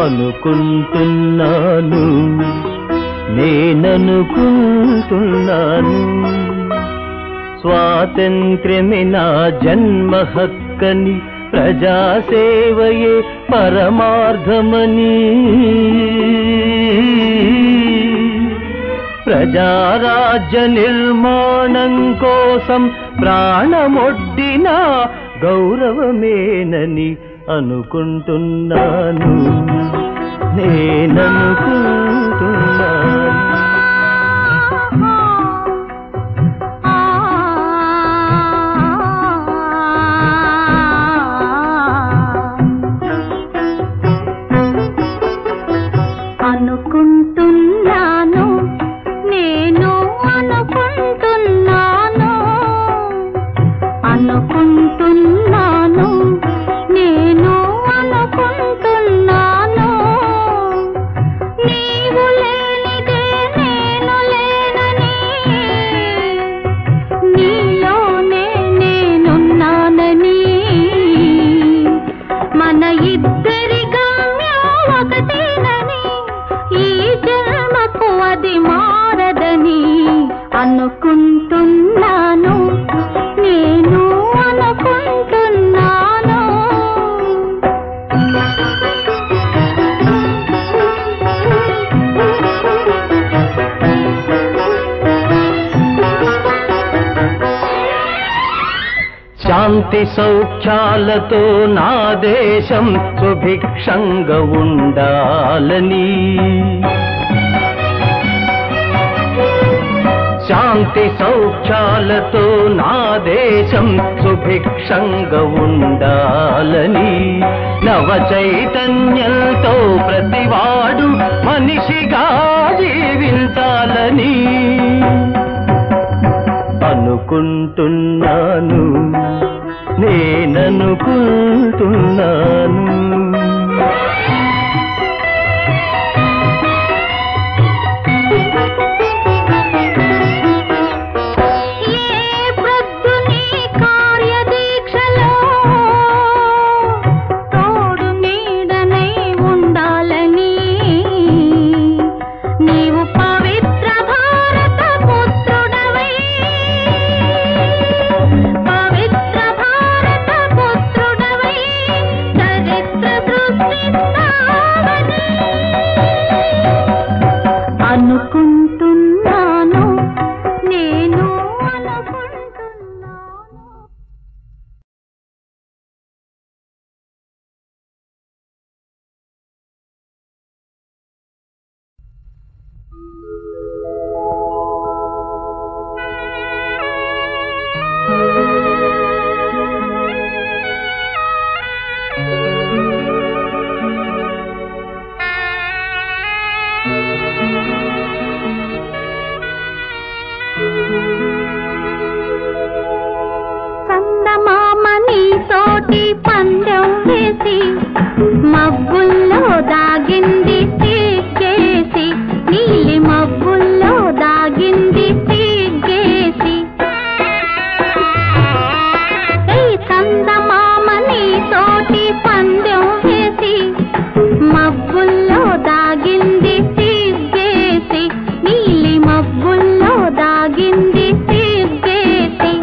అనుకుంటున్నాను నేననుకుంటున్నాను స్వాతంత్ర్యమే నా జన్మ హక్కని ప్రజాసేవయే పరమార్థమని ప్రజారాజ్య నిర్మాణం కోసం ప్రాణమొడ్డిన గౌరవమేనని అనుకుంటున్నాను నేననుకుంటున్నాను అనుకుంటున్నాను నేను అనుకుంటున్నాను అనుకుంటున్నాను నేను అనుకుంటున్నాను నీవు లేనిదే నేను లేనని నీలోనే నేనున్నానని మన ఇద్దరి గమ్యం ఒకటేనని ఈ జన్మకు అది మారదని అనుకుంటున్నాను నేను అనుకుంటున్నాను శాంతి సౌఖ్యాలతో నా దేశం సుభిక్షంగా ఉండాలని శాంతి సౌఖ్యాలతో నా దేశం సుభిక్షంగా ఉండాలని నవ చైతన్యంతో ప్రతివాడు మనిషిగా జీవించాలని అనుకుంటున్నాను నేననుకుంటున్నాను ఏ ప్రొద్దుని కార్యదీక్షలో తోడు నీడనై ఉండాలని నీవు పవిత్ర భారత పుత్రుడవై పవిత్ర భారత పుత్రుడవై చరిత్ర సృష్టిస్తావని అనుకుంటున్నాను నేను అనుకుంటున్నాను చందమామని తోటి పందెం వేసి మబ్బుల్లో దాగింది సిగ్గేసి నీలి మబ్బుల్లో దాగింది సిగ్గేసి ఏ చందమామని తోటి పందెం వేసి మబ్బుల్లో దాగింది సిగ్గేసి నీలి మబ్బుల్లో దాగింది సిగ్గేసి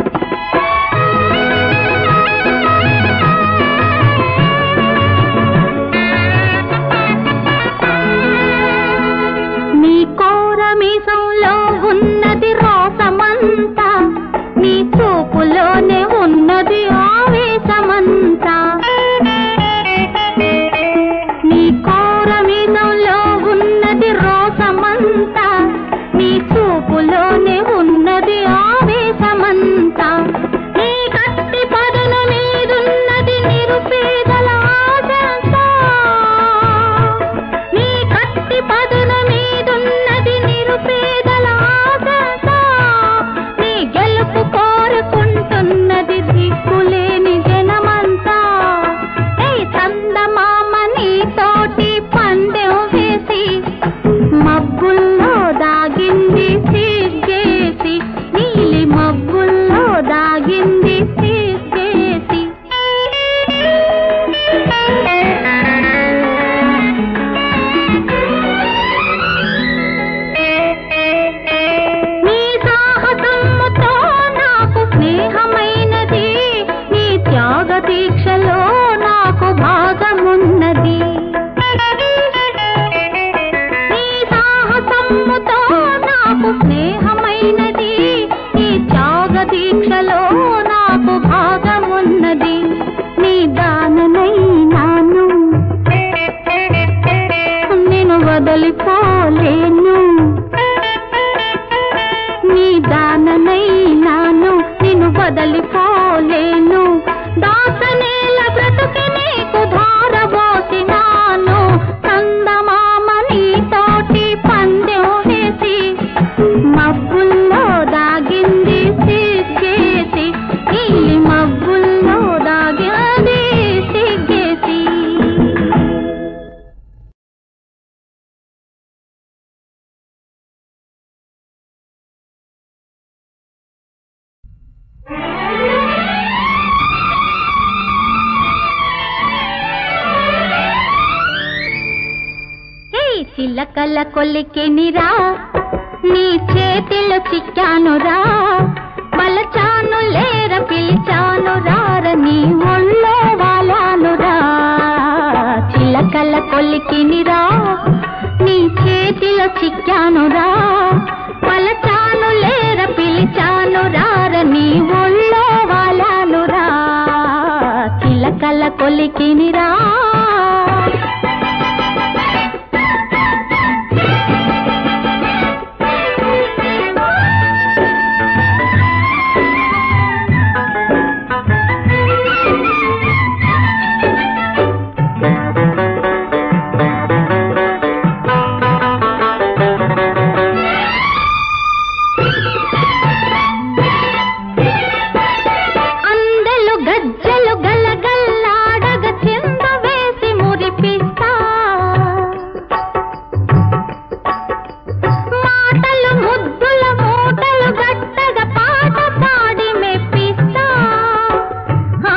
వదలిపోలేను నీ దాననైనాను నిన్ను వదలిపోలేను దాసనేల బ్రతుకి నీకు ధారబోసినాను చందమామ నీతోటి పందెం వేసి మబ్బుల్లో దాగింది సిగ్గేసి నీలి మబ్బుల్లో దాగింది సిగ్గేసి హే చిల్లకల కొలికినిరా నీ చేతిలో చిక్కానురా వలచాను లేర పిలిచాను రార నీ ఒళ్ళో వాలానురా చిల్లకల కొలికినిరా నీ చేతిలో చిక్కానురా వలచాను లేర పిలిచాను రార నీ ఒళ్ళో వాలానురా చిలకల కొలికినిరా అందెలు గజ్జలు గలగల్లాడగ చింద వేసి మురిపిస్తా మాటలు ముద్దుల మూటలు గట్టగ పాట పాడి మెప్పిస్తా ఆ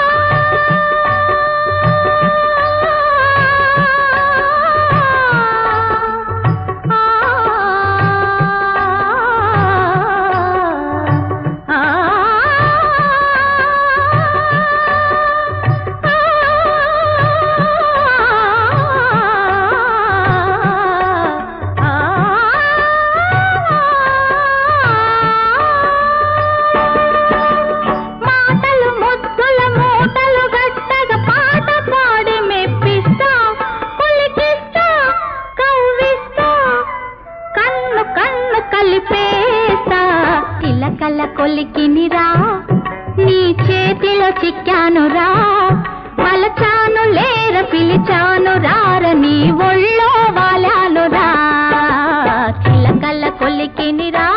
మాటలు ముద్దుల మూటలు గట్టగా పాట పాడి మెప్పిస్తా పులికిస్తా కవ్విస్తా కన్ను కన్ను కలిపేస్తా చిలకల కొలికినిరా నీ చేతిలో చిక్కానురా వలచాను లేర పిలిచాను రార నీ ఒళ్ళో వాలానురా చిలకల కొలికినిరా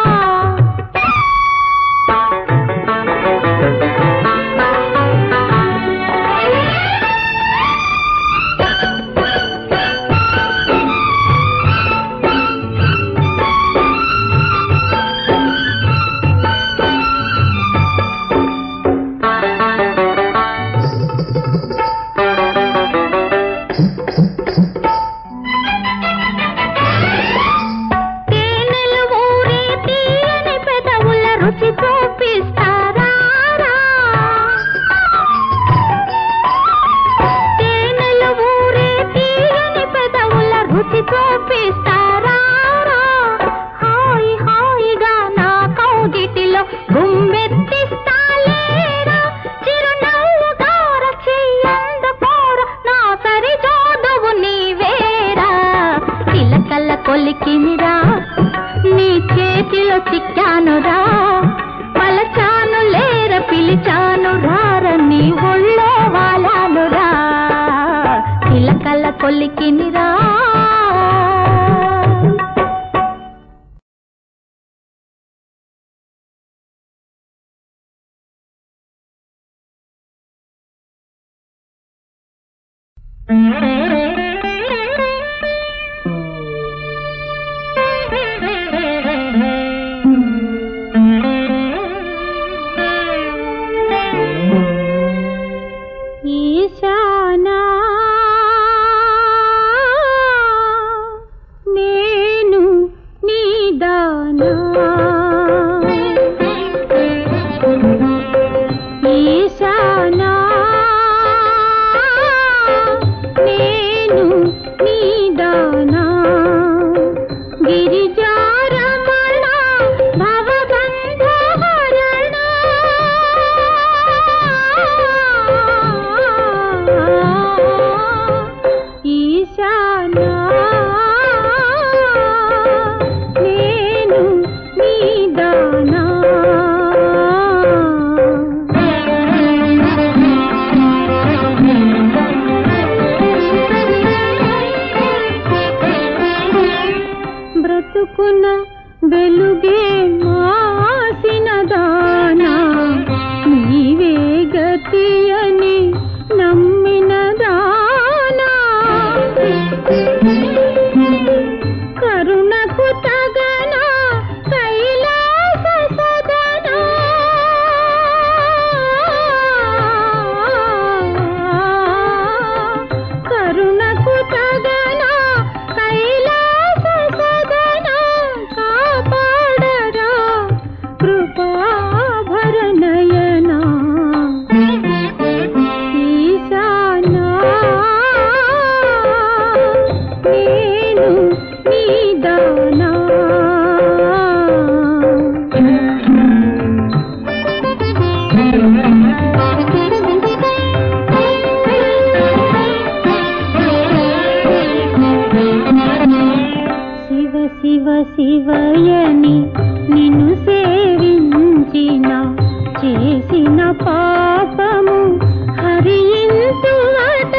తేనెలు ఊరి తీయని పెదవుల రుచి చూపిస్తారా తేనెలు ఊరి తీయని పెదవుల రుచి చూపిస్తారా హాయి హాయిగా నా కౌగిటిలో గుమ్మెత్తిస్తాలేరా చిరునవ్వుగా రచియందుకోర నా సరి జోడువు నీవేరా చిలకల్ల కొలికినిరా నీ చేతిలో చిక్కానురా పలచాను లేర పిలిచాను రార నీ ఒళ్ళో వాలానురా చిలకల్ల కొలికినిరా ఈశానా నేను నీదానా ఈశానా నేను నీదానా గిరిజారమణ భవబంధహరణ ఆ శివయని నిన్ను సేవించిన చేసిన పాపము హరింతువట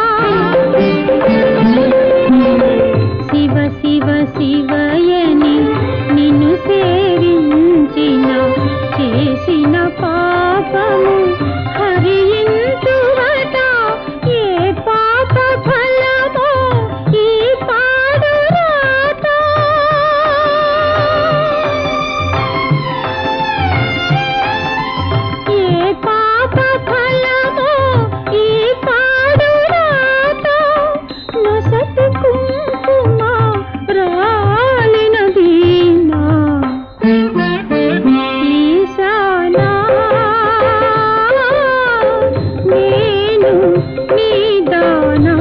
శివ శివ శివయని నిన్ను సేవించిన చేసిన పాపము హరింతువట ఏ పాప ఫలమో ఈ పాడు రాత ఏ పాప ఫలమో ఈ పాడు రాత నొసటి కుంకుమ రాలిన వీణా ఈశానా నేను నీదానా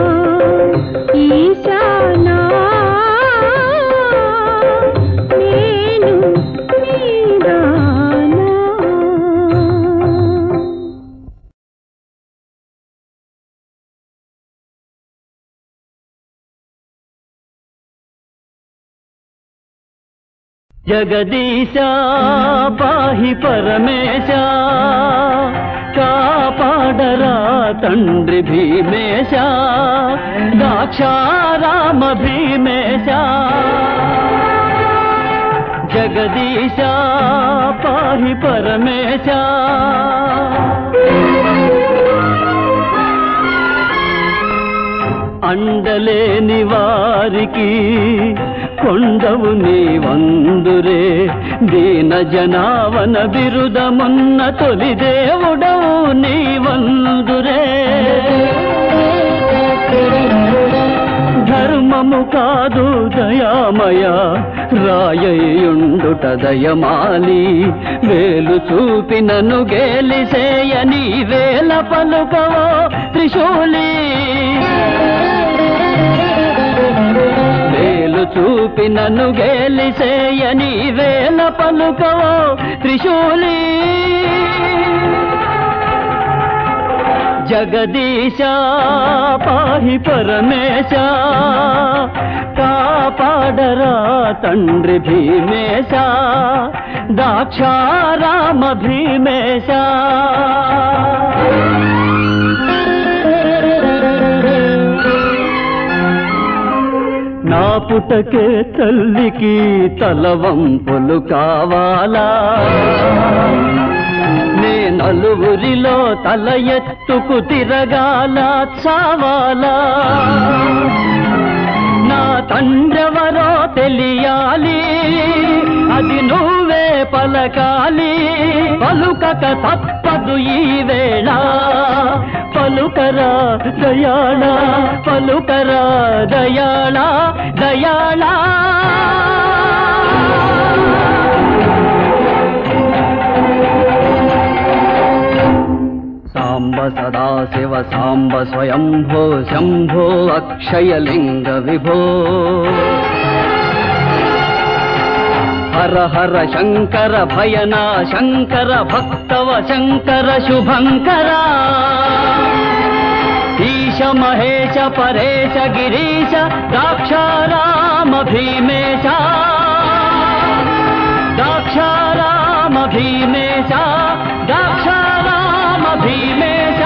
ఈశానా నేను నీదానా జగదీశ పాహి పరమేశ కాపాడరా తండ్రి భీమేశ దాక్షారామ భీమేశ జగదీశ పాహి పరమేశ అండలేని వారికి కొండవు నీ వందురే దీన జనావన బిరుదమున్న తొలి దేవుడవు నీ వందురే ధర్మము కాదు దయామయ రాయయుండుట దయమాలి వేలు చూపినను గేలిసేయని వేల పలుకవో త్రిశూలి వేలు చూపినను గేలిసేయని వేల పలుకవో త్రిశూలి జగదీశ పాహి పరమేశ కాపాడరా తండ్రి భీమేశ దాక్షారామ భీమేశ నా పుటకే తల్లికి తలవంపులు కావాలా నే నలుగురిలో తల ఎత్తుకు తిరగాల చావాలా నా తండ్రెవరో తెలియాలి అది నువ్వే పలకాలి పలుకక తప్పదు ఈ వేళ పలుకరా దయాళ పలుకరా దయాళ దయాళ సాంబ సదాశివ సాంబ స్వయంభో శంభో అక్షయలింగ విభో హర హర శంకర భయనా శంకర భక్తవ శంకర శుభంకర ఈశ మహేశ పరేశ గిరీశ దాక్షారామ భీమేశ దాక్షారామ భీమేశ దాక్షారామ భీమేశ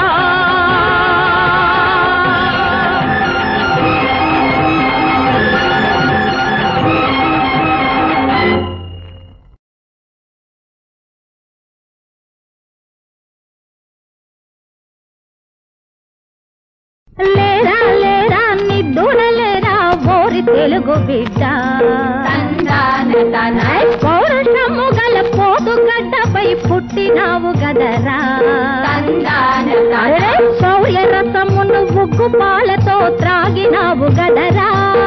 లేరా లేరా నిద్దునలేరా ఓరి తెలుగు బిడ్డ పౌరుషము గల పోతు గడ్డపై పుట్టినావు గదరా అరే, శౌర్య రసమును ఉగ్గు పాలతో త్రాగినావు గదరా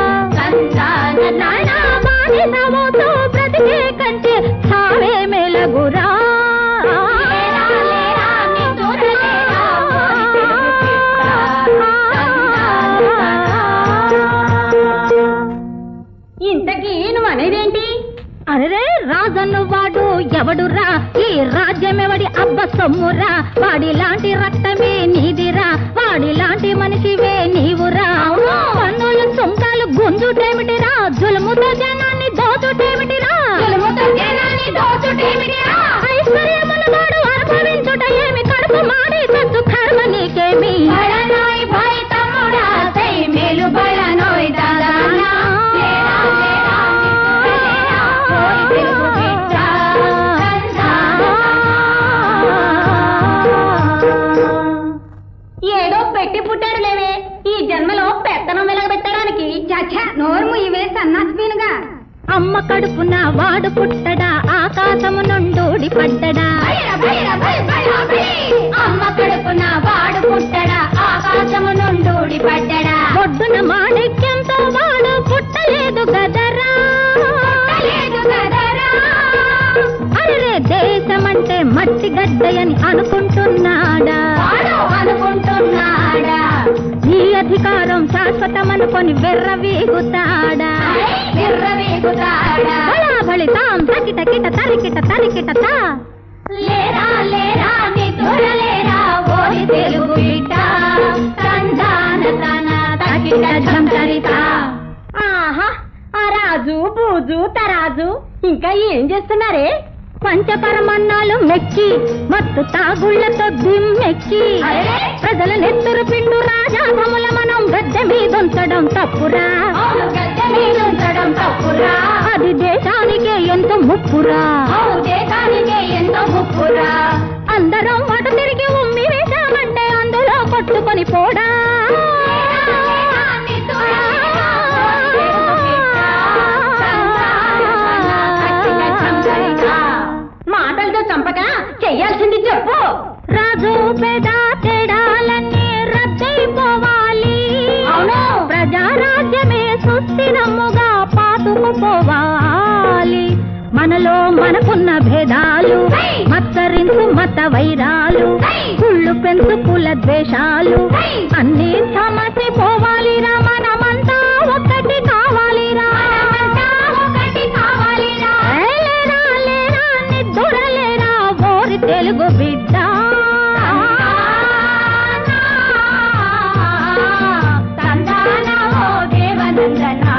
నానా బానిసముతో బ్రతికే కంటే చావే మెలగురా ఇంతకీ నువ్వు అనేదేంటి అరే రాజన్ను వాడు ఎవడురా ఈ రాజ్యమెవడి అబ్బ సొమ్మురా వాడి లాంటి రక్తమే నీదిరా వాడి లాంటి మనిషివే నీవురా పన్నులు సుంకాలు గుంజుటేమిటిరా జులుముతో జనాన్ని దో పుట్టాడు లేవే ఈ జన్మలో పెత్తనం వెలగబెట్టడానికి చచ్చా నోర్ము ఇవే సన్నాసిపీనుగా అమ్మ కడుపున వాడు పుట్టడా ఆకాశము నుండోడి పడ్డడా అమ్మ కడుపున వాడు పుట్టడా ఆకాశము నుండోడి పడ్డడా ఒడ్డున మాణిక్యంతో వాడు పుట్టలేదు గదరా అరే దేశమంటే మట్టి గడ్డయని అనుకుంటున్నాడా అనుకుంటున్నాడా ఈ అధికారం శాశ్వతమనుకొని వెర్రవీగుతాడా వెర్రవీగుతాడా బళి తాం తకిట కిట తరికిట తరికిట తా లేరా లేరా నీ దొరలేరా ఓరి తెలుగు బిడ్డ తందాన తన తకిట ఝంకరిత ఆహా ఆ రాజు బూజు తరాజు ఇంకా ఏం చేస్తున్నారే పంచపరమన్నాలు మెక్కి మత్తు తాగుళ్లతో దిమ్మెక్కి ప్రజల నెత్తురు పిండు రాజాధముల మనం గద్దె మీదుంచడం తప్పురా తప్పురా అది దేశానికే ఎంతో ముప్పురా దేశానికే ఎంతో ముప్పురా అందరం అటు తిరిగి ఉమ్మి వేశామంటే అందులో కొట్టుకొని పోడా మాటలతో చంపక చెయ్యాల్సింది చెప్పు రాజు పేద తేడాలన్నీ రద్దయిపోవాలి అవును ప్రజారాజ్యమే సుస్థిరముగా పాతుకుపోవాలి మనలో మనకున్న భేదాలు మత్తరించు మత వైరాలు కుళ్ళు పెంచు కుల ద్వేషాలు అన్ని సమసి పోవాలిరా మనమంతా ఒక్కటి కావాలిరా ఏ లేరా లేరా నిద్దురలేరా ఓరి తెలుగు బిడ్డ తందాన ఓ దేవనందనా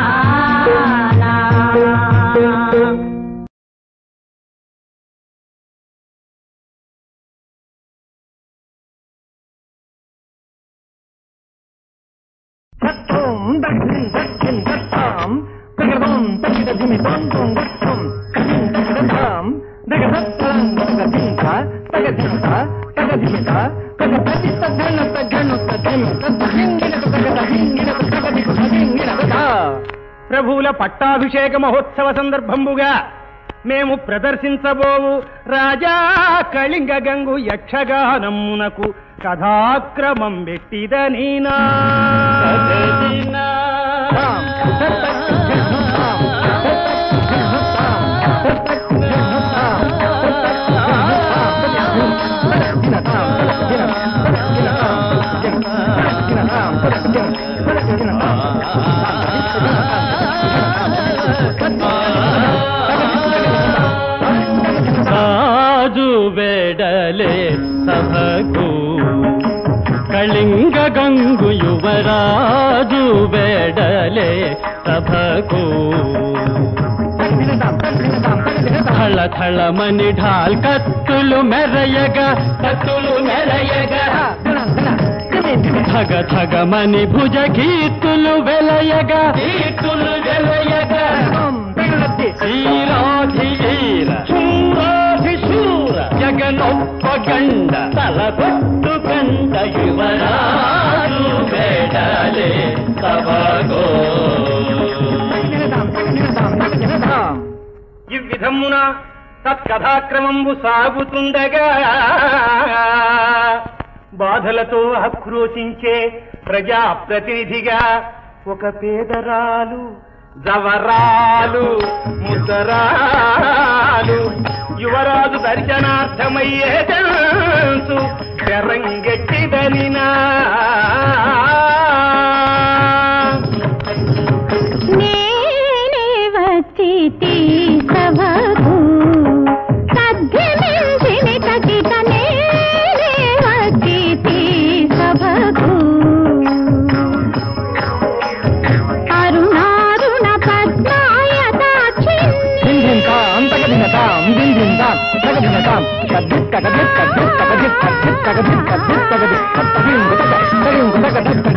తత్వం దక్షిణ దక్షిణ దత్తాం తగదం తగిద ధిమి బంధం దత్తం కదిం తగదతాం దగదత్తరం దగదింత తగదింత తగదింత తగదతి తగన తగన తగన తగహింగిన తగద హింగిన తగది తగహింగిన తగ ప్రభువుల పట్టాభిషేక మహోత్సవ సందర్భంబుగా మేము ప్రదర్శించబోవు రాజా కళింగ గంగు యక్షగానమునకు కథాక్రమం పెట్టిదనీనా రాజు వేడలే సభకు కళింగ గంగు యువరాజు వేడలే సభకు థళ థళమని ఢాల్ కత్తులు మెరయగా కత్తులు మెరయగా థగ థగమని భుజ కీర్తులు వెలయగా కీర్తులు వెలయగా ధీరాధీర శూరాధిశూర జగనొప్ప గండ తలపొట్టు గండ యువరాజు వేడలే సభగో ఈ విధమున తత్కథాక్రమంబు సాగుతుండగా బాధలతో ఆక్రోశించే ప్రజాప్రతినిధిగా ఒక పేదరాలు జవరాలు ముద్దరాలు యువరాజు దర్శనార్థమయ్యే తెలుసు తెరంగెట్టిదనినా నేనే వచ్చి సభకు సద్యమించిన కటిక నేనే వచ్చి సభకు అరుణారుణ పద్మాయ దాక్షిణ్య తగదిత్ తగదిత్ తగదిత్ తగదిత్ తగదిత్ తగదిత్ తగదిత్ తగదిత్ తగదిత్ తగదిత్ తగదిత్ తగదిత్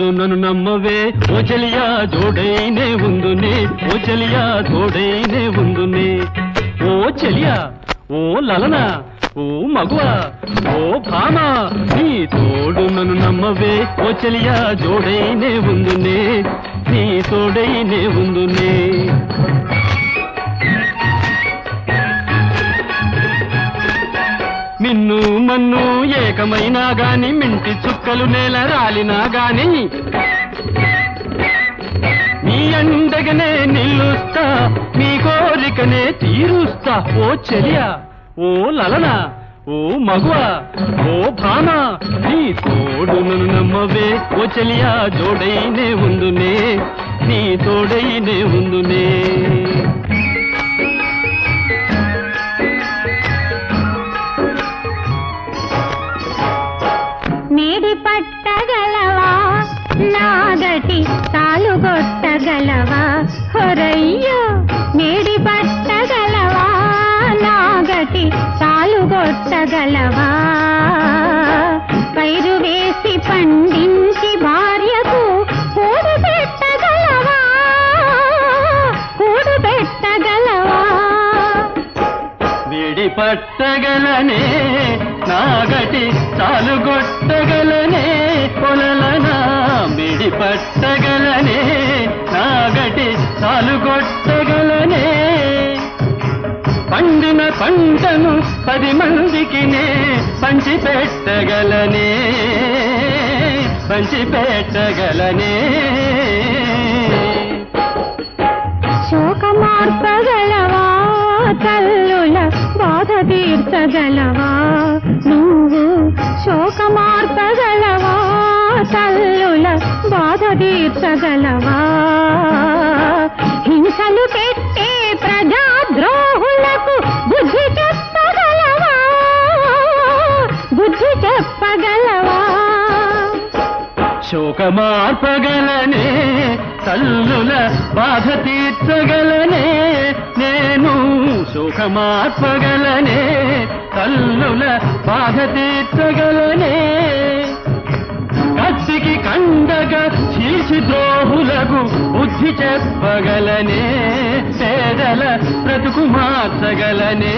నన్ను నమ్మవే ఓ చెలియా జోడైనే ఉందునే ఓ చెలియా తోడైనే ఉందునే ఓ చెలియా ఓ లలన ఓ మగువ ఓ భామ నీ తోడు నన్ను నమ్మవే ఓ చెలియా జోడైనే ఉందునే నీ తోడైనే ఉందునే మిన్ను మన్ను ఏకమైనా గాని మింటి చుక్కలు నేల రాలినా గాని నీ అండగనే నిల్లుస్తా నీ కోరికనే తీరుస్తా ఓ చెలియా ఓ లలన ఓ మగువ ఓ భామ నీ తోడు నన్ను నమ్మవే ఓ చెలియా జోడైనే ఉందునే నీ తోడైనే ఉందునే మేడి పట్టగలవా నాగటి తాలుగొట్టగలవా హొరయ్యో మేడి పట్టగలవా నాగటి తాలుగొట్టగలవా పైరు వేసి పండించి భార్యకు కూడు పెట్టగలవా కూడు పెట్టగలవా విడి పట్టగలనే నాగటి చాలుగొట్టగలనే పొలలనా విడి పట్టగలనే నాగటి చాలుగొట్టగలనే పండిన పంటను పది మందికి నే పంచి పెట్టగలనే పంచి పెట్టగలనే శోకమార్పగలవా తల్లుల బాధ తీర్చగలవా నువ్వు శోకమార్పగలవా తల్లుల బాధ తీర్చగలవా హింసలు పెట్టే ప్రజాద్రోహులకు బుద్ధి చెప్పగలవా బుద్ధి చెప్పగలవా శోకమార్పగలనే తల్లుల బాధ తీర్చగలనే నేను శోకమార్పగలనే తల్లుల బాధ తీర్చగలనే కత్తికి కండగా చీల్చి ద్రోహులకు బుద్ధి చెప్పగలనే పేదల బ్రతుకు మార్చగలనే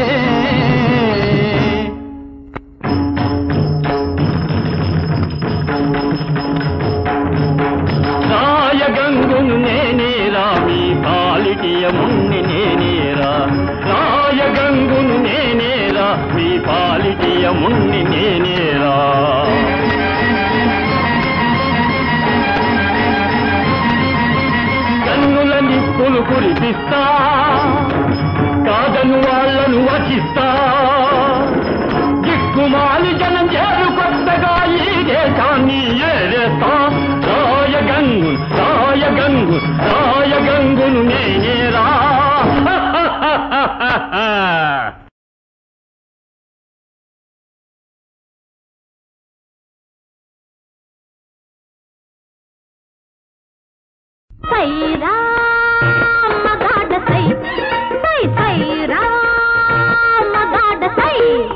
రాయగంగును నేనేరా మీ పాలిటియముణ్ణి నేనేరా రాయగంగును నేనేరా మీ పాలిటియముణ్ణి నేనేరా కన్నుల నిప్పులు కురిపిస్తా కాదను వాళ్ళను వచిస్తా దిక్కుమాలి జనం చేరు కొత్తగా ఈ దేశాన్ని ఏరేస్తా రాయగంగు రాయగంగు రాయగంగును నేనేరా సైరా మగాడ సై సై సైరా మగాడ సై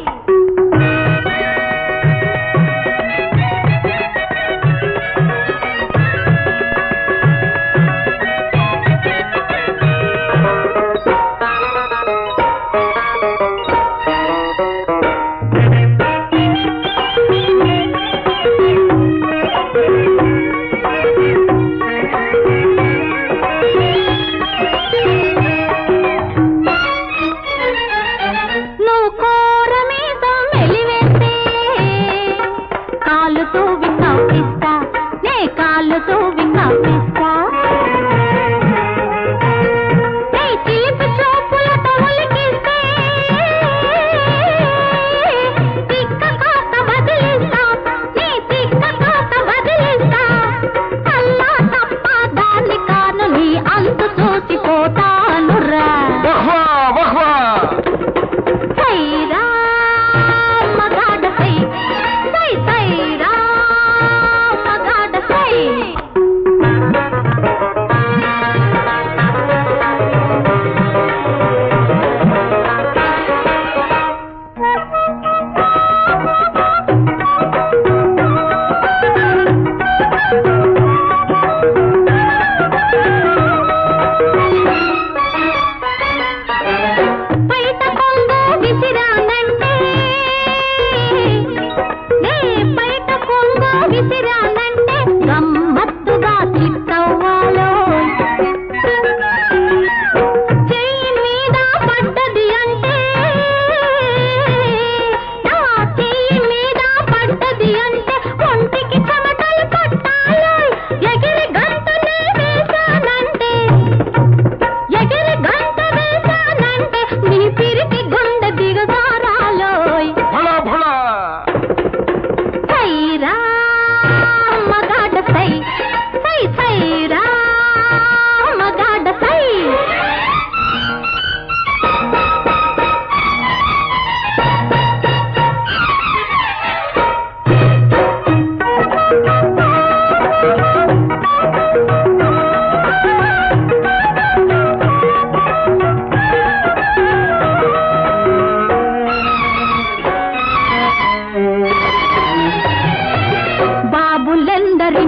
నువ్వు కోరమీసం వెలివేస్తే కాళ్ళుతో విన్నపిస్తా నే కాళ్ళుతో విన్నపిస్తా నీ చిలిపి చూపులతో ఉలికిస్తే తిక్క కాస్త బదిలిస్తా నీ తిక్క కాస్త బదిలిస్తా అల్లా తప్ప దాన్ని కాను నీ అంతు చూసిపోతానురా వహ్వా వహ్వా సైరా మగాడ సై సై సైరా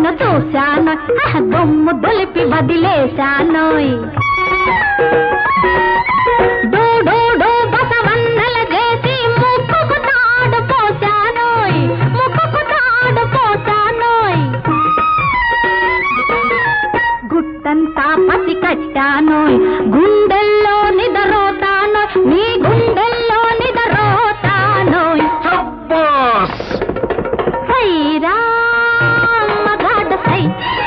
నిన్ను చూశాను ఆహ్, దొమ్ము దులిపి వదిలేశానోయ్ డూ డూ డూ బసవన్నల చేసి ముక్కుకు తాడు పోశానోయ్ ముక్కుకు తాడు పోశానోయ్ గుట్టంతా పసి కట్టానోయ్ గుండెల్లో నిదరోతానోయ్ నీ గుండెల్లో నిదరోతానోయ్ సబ్బాస్ సై రామ గాడ సై